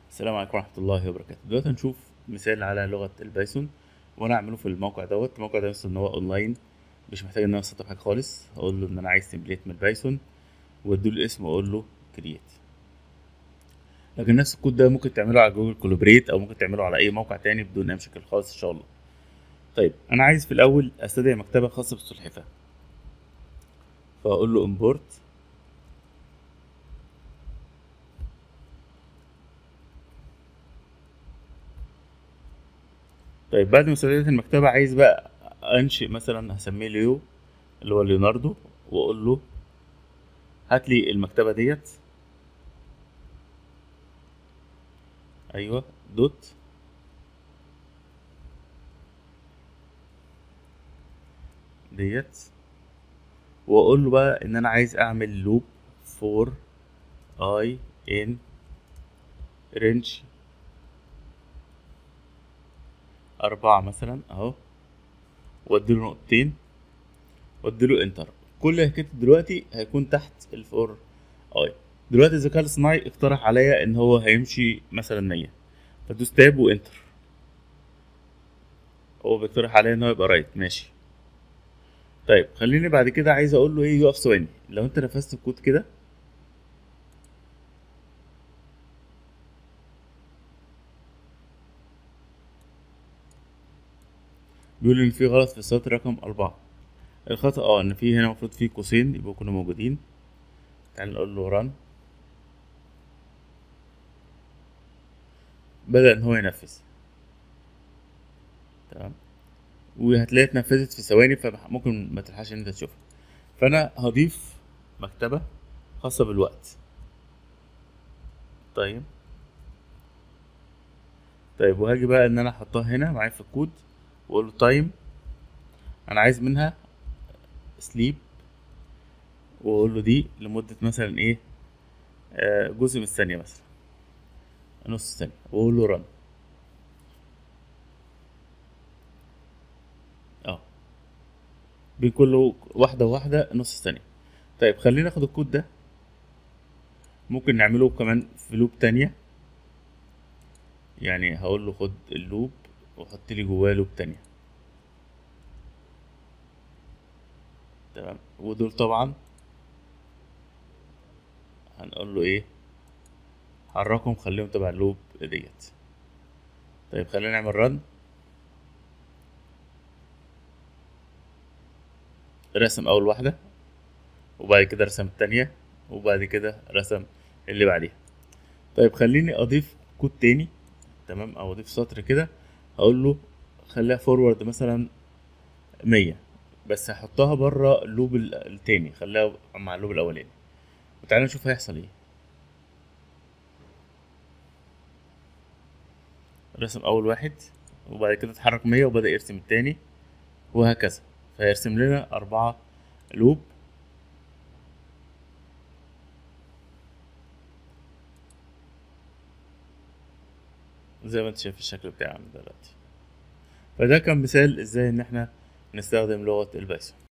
السلام عليكم ورحمة الله وبركاته دلوقتي هنشوف مثال على لغة البايثون وانا هعمله في الموقع دوت الموقع ده مثلا ان هو اونلاين مش محتاج ان انا اسطب حاجة خالص اقول له ان انا عايز تمبليت من البايثون واديله الاسم واقول له كرييت لكن نفس الكود ده ممكن تعمله على جوجل كولابريت او ممكن تعمله على اي موقع تاني بدون اي مشاكل خالص ان شاء الله طيب انا عايز في الاول استدعي مكتبة خاصة بالسلحفاة فاقول له امبورت طيب بعد ما استدعيت المكتبة عايز بقى انشئ مثلا هسميه ليو اللي هو ليوناردو واقول له هات لي المكتبة ديت ايوه دوت ديت واقول له بقى ان انا عايز اعمل لوب فور اي ان رينج أربعة مثلا أهو وأديله نقطتين وأديله إنتر كل اللي كتبته دلوقتي هيكون تحت الفور أي دلوقتي الذكاء الاصطناعي اقترح عليا إن هو هيمشي مثلا مية فدوس تاب وإنتر هو بيقترح عليا إن هو يبقى رايت ماشي طيب خليني بعد كده عايز أقول له إيه يقف ثواني لو أنت نفذت الكود كده بيقول ان في غلط في السطر رقم أربعة الخطأ اه ان في هنا المفروض في قوسين يبقوا يكونوا موجودين تعال نقول له ران بدأ ان هو ينفذ تمام وهتلاقيها اتنفذت في ثواني فممكن ما تلحقش ان انت تشوفها فانا هضيف مكتبة خاصة بالوقت طيب طيب وهاجي بقى ان انا احطها هنا معايا في الكود واقول له تايم انا عايز منها سليب واقول له دي لمدة مثلا ايه آه جزء من الثانية مثلا نص ثانية واقول له رن اه بين كل واحدة وواحدة نص ثانية طيب خلينا ناخد الكود ده ممكن نعمله كمان في لوب تانية يعني هقول له خد اللوب وحط لي جواه لوب تانية تمام ودول طبعا هنقول له ايه حركهم خليهم تبع اللوب ديت طيب خلينا نعمل رن رسم اول واحدة وبعد كده رسم التانية وبعد كده رسم اللي بعديها طيب خليني اضيف كود تاني تمام او اضيف سطر كده هقول له خليها فورورد مثلا مية بس هحطها بره اللوب التاني خليها مع اللوب الاولاني وتعالى نشوف هيحصل ايه رسم اول واحد وبعد كده اتحرك مية وبدأ يرسم التاني وهكذا فيرسم لنا اربعة لوب زي ما انت شايف الشكل بتاعنا دلوقتي فده كان مثال ازاي ان احنا نستخدم لغة البايثون